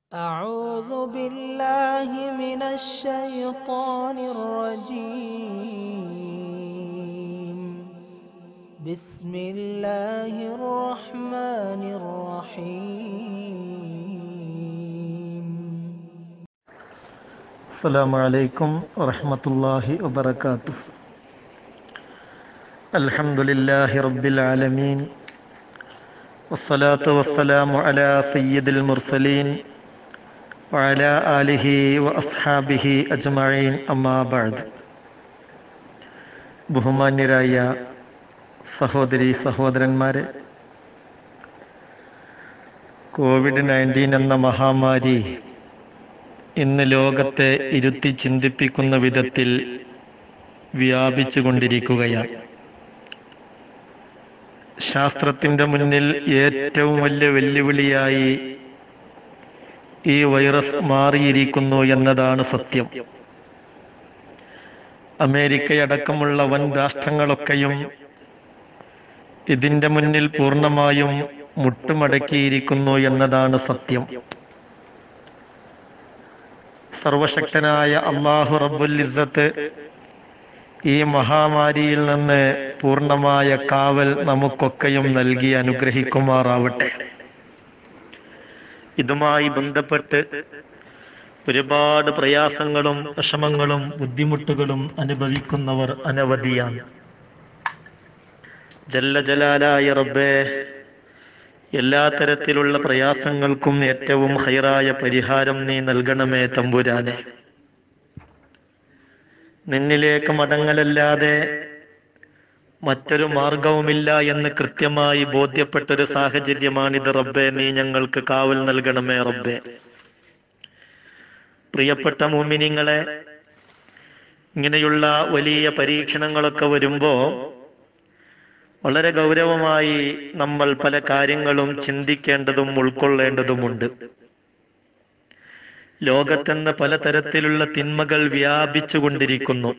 أعوذ بالله من الشيطان الرجيم بسم الله الرحمن الرحيم السلام عليكم ورحمة الله وبركاته الحمد لله رب العالمين والصلاة والسلام على سيد المرسلين وعلى آله وأصحابه أجمعين أما بعد ബഹുമാന്യരായ സഹോദരി സഹോദരന്മാരെ കോവിഡ് നയൻറ്റീൻ എന്ന മഹാമാരി ഇന്ന് ലോകത്തെ ഇരുത്തി ചിന്തിപ്പിക്കുന്ന വിധത്തിൽ വ്യാപിച്ചു കൊണ്ടിരിക്കുകയാണ് ശാസ്ത്രത്തിന്റെ മുന്നിൽ ഏറ്റവും വലിയ വെല്ലുവിളിയായി ഈ വൈറസ് മാറിയിരിക്കുന്നു എന്നതാണ് സത്യം അമേരിക്കയടക്കമുള്ള വൻ രാഷ്ട്രങ്ങളൊക്കെയും ഇതിന്റെ മുന്നിൽ പൂർണ്ണമായും മുട്ടുമടക്കിയിരിക്കുന്നു എന്നതാണ് സത്യം സർവശക്തനായ അള്ളാഹു റബ്ബുൽ ഇസ്സത്ത് ഈ മഹാമാരിയിൽ നിന്ന് പൂർണ്ണമായ കാവൽ നമുക്കൊക്കെയും നൽകി അനുഗ്രഹിക്കുമാറാവട്ടെ ഇതുമായി ബന്ധപ്പെട്ട് ഒരുപാട് പ്രയാസങ്ങളും വിഷമങ്ങളും ബുദ്ധിമുട്ടുകളും അനുഭവിക്കുന്നവർ അനവധിയാണ് ജല്ല ജലാലായ റബ്ബേ എല്ലാ തരത്തിലുള്ള പ്രയാസങ്ങൾക്കും ഏറ്റവും ഹൈറായ പരിഹാരം നീ നൽകണമേ തമ്പുരാനെ നിന്നിലേക്ക് മടങ്ങലല്ലാതെ മറ്റൊരു മാർഗവുമില്ല എന്ന് കൃത്യമായി ബോധ്യപ്പെട്ടൊരു സാഹചര്യമാണിത് റബ്ബെ നീ ഞങ്ങൾക്ക് കാവൽ നൽകണമേ റബ്ബെ പ്രിയപ്പെട്ട മൂമിനിങ്ങളെ ഇങ്ങനെയുള്ള വലിയ പരീക്ഷണങ്ങളൊക്കെ വരുമ്പോ വളരെ ഗൗരവമായി നമ്മൾ പല കാര്യങ്ങളും ചിന്തിക്കേണ്ടതും ഉൾക്കൊള്ളേണ്ടതുമുണ്ട് ലോകത്തെന്ന് പലതരത്തിലുള്ള തിന്മകൾ വ്യാപിച്ചു കൊണ്ടിരിക്കുന്നു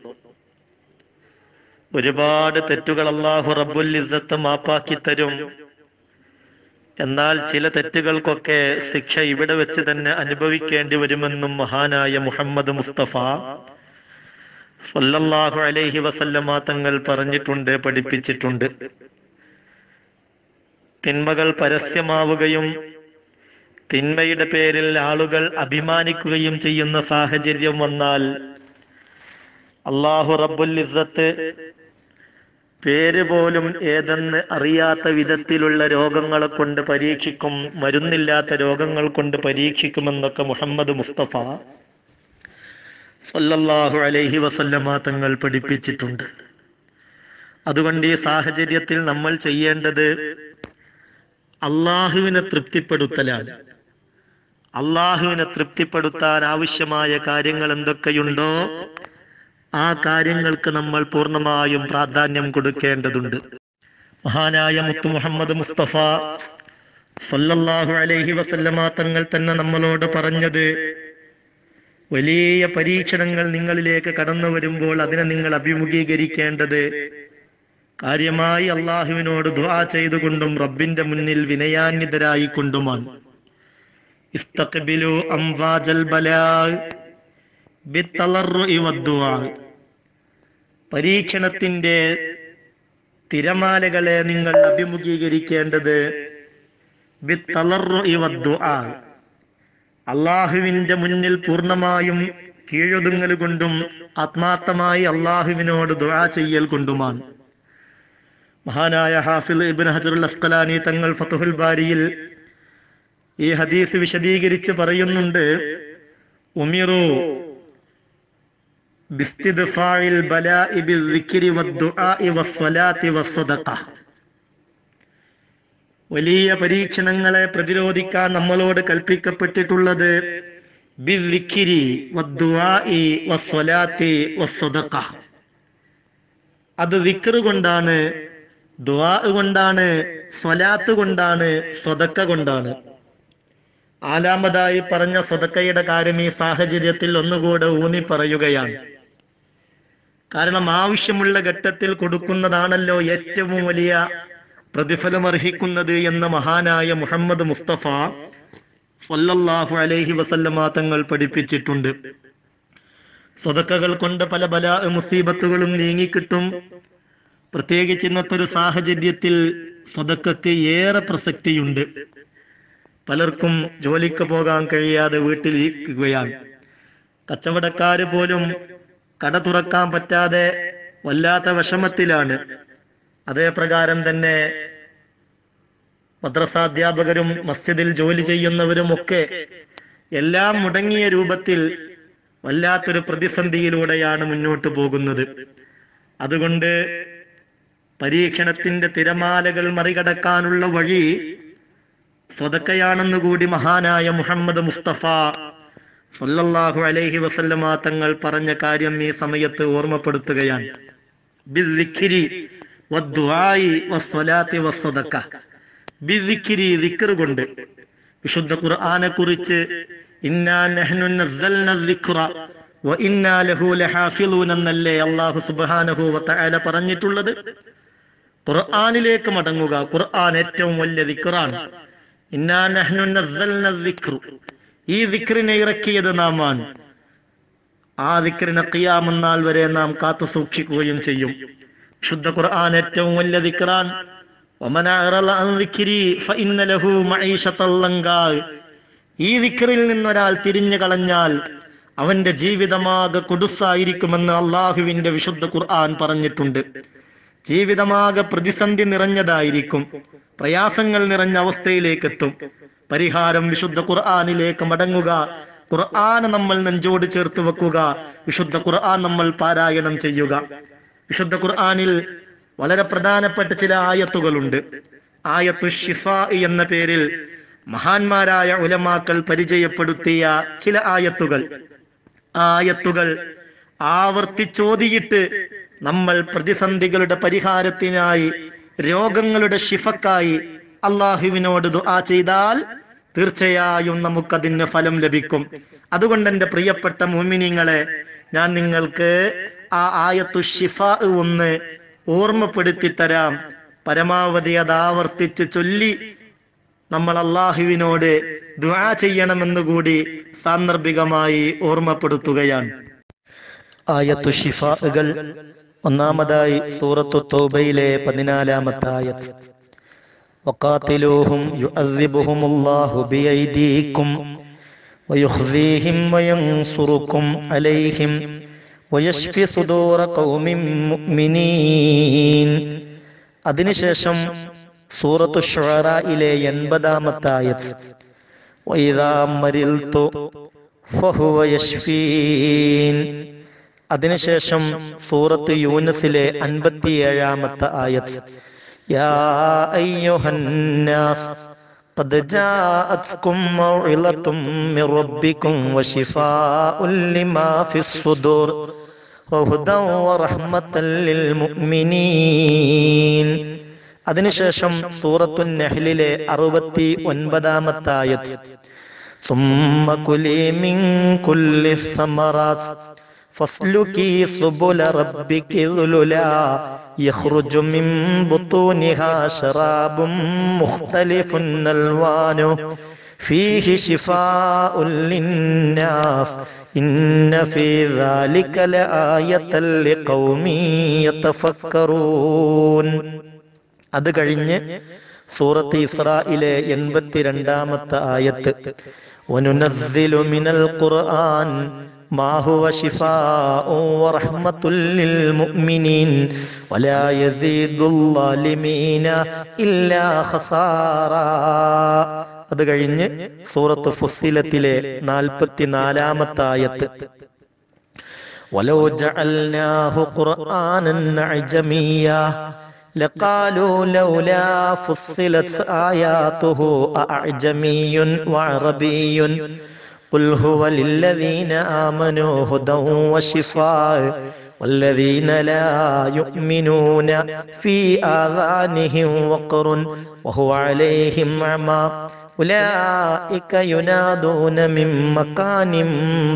ഒരുപാട് തെറ്റുകൾ അള്ളാഹു റബ്ബുൽ ഇസ്സത്ത് മാപ്പാക്കി തരും എന്നാൽ ചില തെറ്റുകൾക്കൊക്കെ ശിക്ഷ ഇവിടെ വെച്ച് തന്നെ അനുഭവിക്കേണ്ടി വരുമെന്നും മഹാനായ മുഹമ്മദ് മുസ്തഫ സല്ലല്ലാഹു അലൈഹി വസല്ലമ തങ്ങൾ പറഞ്ഞിട്ടുണ്ട് പഠിപ്പിച്ചിട്ടുണ്ട് തിന്മകൾ പരസ്യമാവുകയും തിന്മയുടെ പേരിൽ ആളുകൾ അഭിമാനിക്കുകയും ചെയ്യുന്ന സാഹചര്യം വന്നാൽ അള്ളാഹു റബ്ബുൽ ഇസ്സത്ത് പേര് പോലും ഏതെന്ന് അറിയാത്ത വിധത്തിലുള്ള രോഗങ്ങളെ കൊണ്ട് പരീക്ഷിക്കും മരുന്നില്ലാത്ത രോഗങ്ങൾ കൊണ്ട് പരീക്ഷിക്കുമെന്നൊക്കെ മുഹമ്മദ് മുസ്തഫ സല്ലല്ലാഹു അലൈഹി വസല്ലമ തങ്ങൾ പഠിപ്പിച്ചിട്ടുണ്ട് അതുകൊണ്ട് ഈ സാഹചര്യത്തിൽ നമ്മൾ ചെയ്യേണ്ടത് അള്ളാഹുവിനെ തൃപ്തിപ്പെടുത്തലാണ് അള്ളാഹുവിനെ തൃപ്തിപ്പെടുത്താൻ ആവശ്യമായ കാര്യങ്ങൾ എന്തൊക്കെയുണ്ടോ ആ കാര്യങ്ങൾക്ക് നമ്മൾ പൂർണ്ണമായും പ്രാധാന്യം കൊടുക്കേണ്ടതുണ്ട് മഹാനായ മുത്തു മുഹമ്മദ് മുസ്തഫ സല്ലല്ലാഹു അലൈഹി വസല്ലമ തങ്ങൾ തന്നെ നമ്മളോട് പറഞ്ഞത് വലിയ പരീക്ഷണങ്ങൾ നിങ്ങളിലേക്ക് കടന്നു വരുമ്പോൾ അതിനെ നിങ്ങൾ അഭിമുഖീകരിക്കേണ്ടത് കാര്യമായി അള്ളാഹുവിനോട് ദുആ ചെയ്തുകൊണ്ടും റബ്ബിന്റെ മുന്നിൽ വിനയാന്വിതരായിക്കൊണ്ടുമാണ് ഇസ്തഖ്ബിലു അംവാജൽ ബലാ ബിത്തളർറുഇ വദ്ദുആ പരീക്ഷണത്തിന്റെ തിരമാലകളെ നിങ്ങൾ അഭിമുഖീകരിക്കേണ്ടത് ബിത്തളർറുഇ വദ്ദുആ അള്ളാഹുവിന്റെ മുന്നിൽ പൂർണ്ണമായും കീഴൊതുങ്ങൽ കൊണ്ടും ആത്മാർത്ഥമായി അള്ളാഹുവിനോട് ദുആ ചെയ്യൽ കൊണ്ടുമാണ് മഹാനായ ഹാഫിൽ ഇബ്ൻ ഹജറുൽ അസ്കലാനി തങ്ങൾ ഫതുഹുൽ ബാരിയിൽ ഈ ഹദീസ് വിശദീകരിച്ച് പറയുന്നുണ്ട് ഉമിറു ബിസ്തിദ്ഫാഇൽ ബലാഇ ബിദ്ദിക്രി വദ്ദുആഇ വസ്സലാത്തി വസ്സദഖ വലിയ പരീക്ഷണങ്ങളെ പ്രതിരോധിക്കാൻ നമ്മളോട് കൽപ്പിക്കപ്പെട്ടിട്ടുള്ളത് ബിദ്ദിക്രി വദ്ദുആഇ വസ്സലാത്തി വസ്സദഖ അത് ദിക്ർ കൊണ്ടാണ് ദുആ കൊണ്ടാണ് സ്വലാത്ത് കൊണ്ടാണ് സ്വതക്ക കൊണ്ടാണ് നാലാമതായി പറഞ്ഞ സ്വതക്കയുടെ കാര്യം ഈ സാഹചര്യത്തിൽ ഒന്നുകൂടെ ഊന്നി പറയുകയാണ് കാരണം ആവശ്യമുള്ള ഘട്ടത്തിൽ കൊടുക്കുന്നതാണല്ലോ ഏറ്റവും വലിയ പ്രതിഫലമർഹിക്കുന്നത് എന്ന മഹാനായ മുഹമ്മദ് മുസ്തഫ സ്വല്ലല്ലാഹു അലൈഹി വസല്ലമ തങ്ങൾ പഠിപ്പിച്ചിട്ടുണ്ട് സ്വതക്കകൾ കൊണ്ട് പല പല മുസീബത്തുകളും നീങ്ങിക്കിട്ടും പ്രത്യേകിച്ച് ഇന്നത്തെ ഒരു സാഹചര്യത്തിൽ സ്വതക്കക്ക് ഏറെ പ്രസക്തിയുണ്ട് പലർക്കും ജോലിക്ക് പോകാൻ കഴിയാതെ വീട്ടിലിരിക്കുകയാണ് കച്ചവടക്കാര് പോലും കട തുറക്കാൻ പറ്റാതെ വല്ലാത്ത വിഷമത്തിലാണ് അതേ പ്രകാരം തന്നെ മദ്രസാധ്യാപകരും മസ്ജിദിൽ ജോലി ചെയ്യുന്നവരും ഒക്കെ എല്ലാം മുടങ്ങിയ രൂപത്തിൽ വല്ലാത്തൊരു പ്രതിസന്ധിയിലൂടെയാണ് മുന്നോട്ട് പോകുന്നത് അതുകൊണ്ട് പരീക്ഷണത്തിന്റെ തിരമാലകൾ മറികടക്കാനുള്ള വഴി സ്വതക്കയാണെന്ന് കൂടി മഹാനായ മുഹമ്മദ് മുസ്തഫ സല്ലല്ലാഹു അലൈഹി വസല്ലമ തങ്ങൾ പറഞ്ഞ കാര്യം ഈ സമയത്ത് ഓർമ്മപ്പെടുത്തുകയാണ് ബിസ്സിക്രി വദ്ദുആഇ വസ്സലാത്തി വസ്സദക്ക ബിസ്സിക്രി ദിക്ർ കൊണ്ട് വിശുദ്ധ ഖുർആനെ കുറിച്ച് ഇന്നാ നഹ്നു നസ്സൽന ദിക്റ വ ഇന്നാ ലഹു ലഹാഫിളൂൻ എന്നല്ലേ അല്ലാഹു സുബ്ഹാനഹു വ തആല പറഞ്ഞിട്ടുള്ളത് ഖുർആനിലേക്ക് മടങ്ങുക ഖുർആൻ ഏറ്റവും വലിയ ദിക്റാണ് ഇന്നാ നഹ്നു നസ്സൽന ദിക്റു ഈ ദിക്റിനെ ഇറക്കിയത് നാമാണ് ആ ദിക്റിനെ ഖിയാമന്നാൾ വരെ നാം കാത്തു സൂക്ഷിക്കുകയും ചെയ്യും ശുദ്ധ ഖുർആൻ ഏറ്റവും വലിയ ദിക്റാൻ ومن أعرض عن ذكري فإن له معيشة ضنكا. ഈ ദിക്റിൽ നിന്നൊരാൾ തിരിഞ്ഞു കളഞ്ഞാൽ അവന്റെ ജീവിതമാകെ കുടുസായിരിക്കുമെന്ന് അള്ളാഹുവിന്റെ വിശുദ്ധ ഖുർആൻ പറഞ്ഞിട്ടുണ്ട് ജീവിതമാകെ പ്രതിസന്ധി നിറഞ്ഞതായിരിക്കും പ്രയാസങ്ങൾ നിറഞ്ഞ അവസ്ഥയിലേക്ക് എത്തും പരിഹാരം വിശുദ്ധ ഖുർആനിലേക്ക് മടങ്ങുക ഖുർആൻ നമ്മൾ നെഞ്ചോട് ചേർത്ത് വെക്കുക വിശുദ്ധ ഖുർആൻ നമ്മൾ പാരായണം ചെയ്യുക വിശുദ്ധ ഖുർആനിൽ വളരെ പ്രധാനപ്പെട്ട ചില ആയത്തുകളുണ്ട് ആയത്തു ഷിഫ എന്ന പേരിൽ മഹാന്മാരായ ഉലമാക്കൾ പരിചയപ്പെടുത്തിയ ചില ആയത്തുകൾ ആ ആയത്തുകൾ ആവർത്തിച്ചോതിയിട്ട് നമ്മൾ പ്രതിസന്ധികളുടെ പരിഹാരത്തിനായി രോഗങ്ങളുടെ ഷിഫക്കായി അള്ളാഹുവിനോട് ദുആ ചെയ്താൽ തീർച്ചയായും നമുക്കതിന് ഫലം ലഭിക്കും അതുകൊണ്ട് എൻ്റെ പ്രിയപ്പെട്ട മുമിനിങ്ങളെ ഞാൻ നിങ്ങൾക്ക് ആ ആയത്തു ഷിഫ ഒന്ന് ഓർമ്മപ്പെടുത്തി തരാം പരമാവധി അത് ആവർത്തിച്ച് ചൊല്ലി നമ്മൾ അള്ളാഹുവിനോട് ദുആ ചെയ്യണമെന്ന് കൂടി സാന്ദർഭികമായി ഓർമ്മപ്പെടുത്തുകയാണ് ആയത്തു ഷിഫാകൾ ഒന്നാമതായി സൂറത്തു തൗബയിലെ പതിനാലാമത്തെ ആയത്ത് وقاتلوهم يعذبهم الله بأيديكم ويخزيهم وينصركم عليهم ويشفي صدور قوم مؤمنين അതിനുശേഷം സൂറത്തു ഷുഅറയിലെ എൺപതാമത്തെ ആയത്ത് വൈദാ മരിൽതു ഫഹുവ യശ്ഫീൻ അതിനുശേഷം സൂറത്ത് യൂനസിലെ അൻപത്തിയേഴാമത്തെ ആയത്ത് യാ അയ്യുഹന്നാസ് قد جاءتكم موعظة من ربكم وشفاء لما في الصدور وهدى ورحمة للمؤمنين അതിനുശേഷം സൂറത്തു നഹ്ലിലെ അറുപത്തി ഒൻപതാമത്തെ ആയത്ത് ثم كلي من كل الثمرات فاسلكي سبل ربك ذللا يخرج من بطونها شراب مختلف ألوانه فيه شفاء للناس إن في ذلك لآية لقوم يتفكرون അത് കഴിഞ്ഞ് സൂറത്ത് ഇസ്രായിലെ എൺപത്തിരണ്ടാമത്തെ ആയത്ത് وَنُنَزِّلُ مِنَ الْقُرْآنِ ما هو شفاء ورحمة للمؤمنين ولا يزيد الظالمين إلا خسارا അത് കഴിഞ്ഞ് സൂറത്ത് ഫുസ്സിലത്തിലെ നാൽപ്പത്തിനാലാമത്തെ ആയത്ത് ولو جعلناه قرآنا أعجميا لقالوا لولا فصلت آياته أعجمي وعربي قل هو للذين آمنوا هدى وشفاء والذين لا يؤمنون في آذانهم وقر وهو عليهم أعمى ഉലൈക യുനാദൂന മിൻ മക്കാനിൻ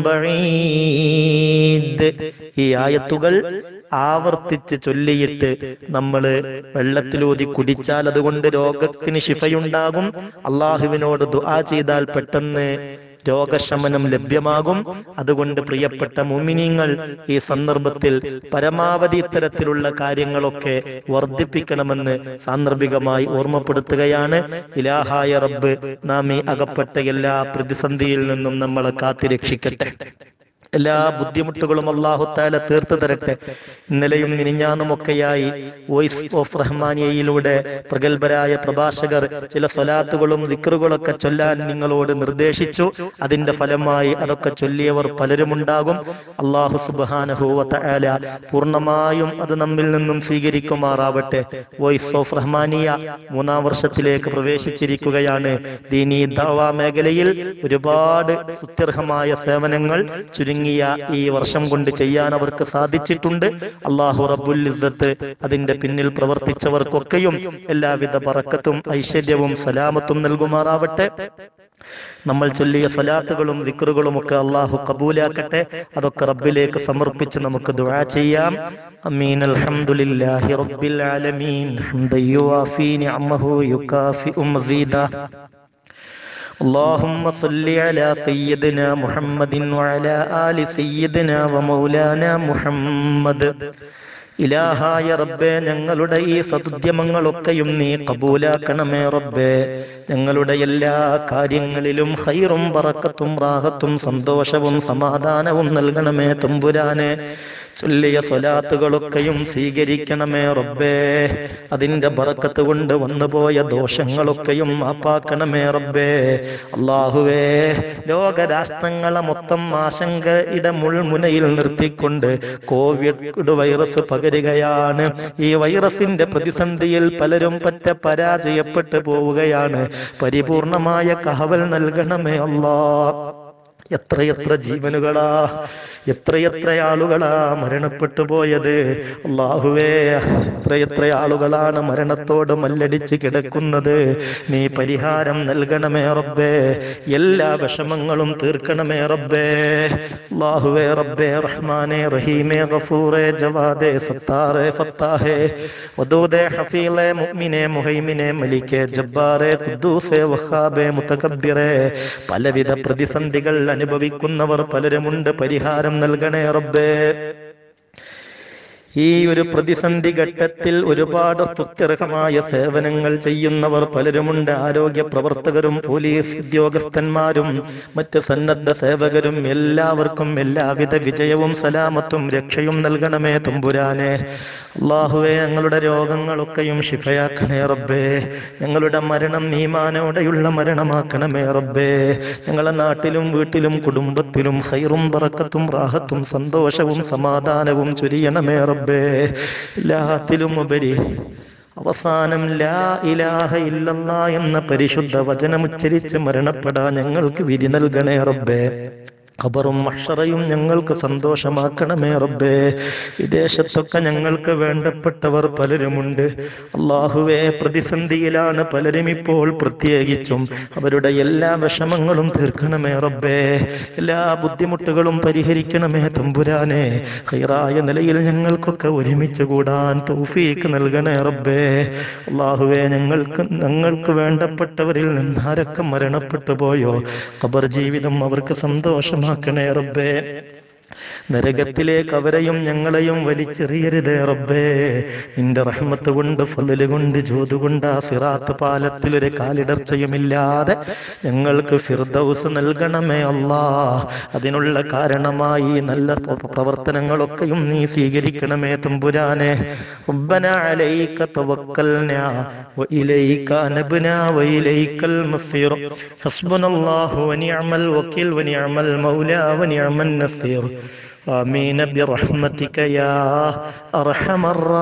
ബഈദ് ഈ ആയത്തുകൾ ആവർത്തിച്ച് ചൊല്ലിയിട്ട് നമ്മൾ വെള്ളത്തിലൂതി കുടിച്ചാൽ അതുകൊണ്ട് രോഗത്തിന് ശിഫയുണ്ടാകും അള്ളാഹുവിനോട് ദുആ ചെയ്താൽ പെട്ടെന്ന് രോഗശമനം ലഭ്യമാകും അതുകൊണ്ട് പ്രിയപ്പെട്ട മുമിനിങ്ങൾ ഈ സന്ദർഭത്തിൽ പരമാവധി ഇത്തരത്തിലുള്ള കാര്യങ്ങളൊക്കെ വർദ്ധിപ്പിക്കണമെന്ന് സാന്ദർഭികമായി ഓർമ്മപ്പെടുത്തുകയാണ് ഇലാഹായ റബ്ബ് നാം ഈ അകപ്പെട്ട എല്ലാ പ്രതിസന്ധിയിൽ നിന്നും നമ്മളെ കാത്തിരക്ഷിക്കട്ടെ എല്ലാ ബുദ്ധിമുട്ടുകളും അള്ളാഹുത്താല തീർത്തു തരട്ടെ ഇന്നലെയും മിനിഞ്ഞാന്നുമൊക്കെയായി വോയിസ് ഓഫ് റഹ്മാനിയയിലൂടെ പ്രഗത്ഭരായ പ്രഭാഷകർ ചില സ്വലാത്തുകളും ദിക്റുകളൊക്കെ ചൊല്ലാൻ നിങ്ങളോട് നിർദ്ദേശിച്ചു അതിന്റെ ഫലമായി അതൊക്കെ ചൊല്ലിയവർ പലരുമുണ്ടാകും അള്ളാഹു സുബാനഹുവല പൂർണ്ണമായും അത് നമ്മിൽ നിന്നും സ്വീകരിക്കുമാറാവട്ടെ വോയിസ് ഓഫ് റഹ്മാനിയ മൂന്നാം വർഷത്തിലേക്ക് പ്രവേശിച്ചിരിക്കുകയാണ് ദീനി ദാവാ മേഖലയിൽ ഒരുപാട് സുത്യർഹമായ സേവനങ്ങൾ ചുരുങ്ങിയ ഈ വർഷം കൊണ്ട് ചെയ്യാൻ അവർക്ക് സാധിച്ചിട്ടുണ്ട് അള്ളാഹു റബ്ബുൽ ഇസ്സത്ത് അതിന്റെ പിന്നിൽ പ്രവർത്തിച്ചവർക്കൊക്കെയും എല്ലാവിധ പറക്കത്തും ഐശ്വര്യവും സലാമത്തും നൽകുമാറാവട്ടെ നമ്മൾ ചൊല്ലിയ സലാത്തുകളും ദിക്റുകളും ഒക്കെ അള്ളാഹു കബൂലാക്കട്ടെ അതൊക്കെ റബ്ബിലേക്ക് സമർപ്പിച്ച് നമുക്ക് ദുആ ചെയ്യാം അമീൻ അൽഹംദുലില്ലാഹി റബ്ബിൽ ആലമീൻ ഹംദൻ യുവാഫി നിഅമഹു യുകാഫിഉ മസീദ اللهم صل على سيدنا محمد وعلى آل سيدنا ومولانا محمد ഇലാഹായ റബ്ബേ ഞങ്ങളുടെ ഈ സതുദ്യമങ്ങളൊക്കെയും നീ കബൂലാക്കണമേ റബ്ബേ ഞങ്ങളുടെ എല്ലാ കാര്യങ്ങളിലും ഹൈറും പറക്കത്തും റാഹത്തും സന്തോഷവും സമാധാനവും നൽകണമേ തമ്പുരാനെ ചൊല്ലിയ സ്വലാത്തുകളൊക്കെയും സ്വീകരിക്കണമേ റബ്ബേ അതിന്റെ ബറക്കത്ത് കൊണ്ട് വന്നുപോയ ദോഷങ്ങളൊക്കെയും മാപ്പാക്കണമേ റബ്ബേ അള്ളാഹുവേ ലോകരാഷ്ട്രങ്ങളെ മൊത്തം ആശങ്കയുടെ മുൾമുനയിൽ നിർത്തിക്കൊണ്ട് കോവിഡ് വൈറസ് പകരുകയാണ് ഈ വൈറസിന്റെ പ്രതിസന്ധിയിൽ പലരും പറ്റ പരാജയപ്പെട്ടു പോവുകയാണ് പരിപൂർണമായ കഹവൽ നൽകണമേ അല്ലാ എത്രയെത്ര ജീവനുകളാ എത്രയെത്ര ആളുകളാ മരണപ്പെട്ടു പോയത് അള്ളാഹുവേ എത്രയെത്ര ആളുകളാണ് മരണത്തോട് മല്ലടിച്ച് കിടക്കുന്നത് നീ പരിഹാരം നൽകണമേ റബ്ബേ എല്ലാ വിഷമങ്ങളും തീർക്കണമേ റബ്ബേ അള്ളാഹുവേ റബ്ബേ റഹ്മാനെ റഹീമേ ഗഫൂറേ ജവാദേ സത്താറേ ഫത്താഹേ വദൂദേ ഹഫീലേ മുഅ്മിനെ മുഹൈമിനെ മലിക്കേ ജബ്ബാറേ ഖുദ്ദൂസേ വഹാബേ മുതകബ്ബിറേ പലവിധ പ്രതിസന്ധികൾ അനുഭവിക്കുന്നവർ പലരുമുണ്ട് പരിഹാരം നൽകണേ റബ്ബേ ഈ ഒരു പ്രതിസന്ധി ഘട്ടത്തിൽ ഒരുപാട് സ്തുത്യർഹമായ സേവനങ്ങൾ ചെയ്യുന്നവർ പലരുമുണ്ട് ആരോഗ്യ പ്രവർത്തകരും പോലീസ് ഉദ്യോഗസ്ഥന്മാരും മറ്റ് സന്നദ്ധ സേവകരും എല്ലാവർക്കും എല്ലാവിധ വിജയവും സലാമത്തും രക്ഷയും നൽകണമേ തമ്പുരാനെ അള്ളാഹുവെ ഞങ്ങളുടെ രോഗങ്ങളൊക്കെയും ശിഫയാക്കണേ റബ്ബേ ഞങ്ങളുടെ മരണം നീമാനോടെയുള്ള മരണമാക്കണമേ റബ്ബേ ഞങ്ങളുടെ നാട്ടിലും വീട്ടിലും കുടുംബത്തിലും ഹൈറും പറക്കത്തും റാഹത്തും സന്തോഷവും സമാധാനവും ചൊരിയണമേ റബ്ബേ എല്ലാത്തിലും ഉപരി അവസാനം ലാ ഇലാഹ ഇല്ലല്ലാ എന്ന പരിശുദ്ധ വചനമുച്ചരിച്ച് മരണപ്പെടാൻ ഞങ്ങൾക്ക് വിധി നൽകണേ റബ്ബേ ഖബറും മഹ്ഷറയും ഞങ്ങൾക്ക് സന്തോഷമാക്കണമേ റബ്ബേ വിദേശത്തൊക്കെ ഞങ്ങൾക്ക് വേണ്ടപ്പെട്ടവർ പലരുമുണ്ട് അള്ളാഹുവേ പ്രതിസന്ധിയിലാണ് പലരും ഇപ്പോൾ പ്രത്യേകിച്ചും അവരുടെ എല്ലാ വിഷമങ്ങളും തീർക്കണമേ റബ്ബേ എല്ലാ ബുദ്ധിമുട്ടുകളും പരിഹരിക്കണമേ തമ്പുരാനെ ഹൈറായ നിലയിൽ ഞങ്ങൾക്കൊക്കെ ഒരുമിച്ച് കൂടാൻ തൗഫീക്ക് നൽകണേ റബ്ബേ അള്ളാഹുവേ ഞങ്ങൾക്ക് ഞങ്ങൾക്ക് വേണ്ടപ്പെട്ടവരിൽ നിന്ന് ആരൊക്കെ മരണപ്പെട്ടു പോയോ ഖബർ ജീവിതം അവർക്ക് സന്തോഷമാക്കണേ റബ്ബേ നരകത്തിലേക്ക് അവരെയും ഞങ്ങളെയും വലിച്ചെറിയരുതേ റബ്ബേ നിന്റെ റഹ്മത്ത് കൊണ്ട് ഫലല് കൊണ്ട് ജോതു കൊണ്ട് ആ സിറാത്ത് പാലത്തിൽ ഒരു കാലിടർച്ചയുമില്ലാതെ ഞങ്ങൾക്ക് ഫിർദൗസ് നൽകണമേ അല്ലാ അതിനുള്ള കാരണമായി നല്ല പ്ര- പ്രവർത്തനങ്ങളൊക്കെയും നീ സ്വീകരിക്കണമേ തമ്പുരാനെ ربنا عليك توكلنا وإليك أنبنا وإليك المصير حسبنا الله ونعم الوكيل ونعم المولى ونعم النصير آمين برحمتك يا أرحم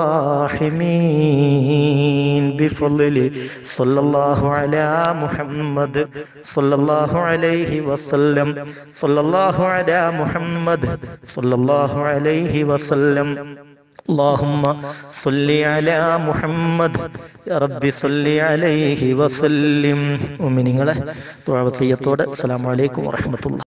الراحمين بفضل صلى الله على محمد صلى الله عليه وسلم صلى الله على محمد صلى الله عليه وسلم اللهم صل على محمد يا رب صل عليه وسلم മുഅ്മിനീങ്ങളെ ദുആ വസിയത്തോടെ അസ്സലാമു അലൈക്കും വറഹ്മത്തുള്ളാഹി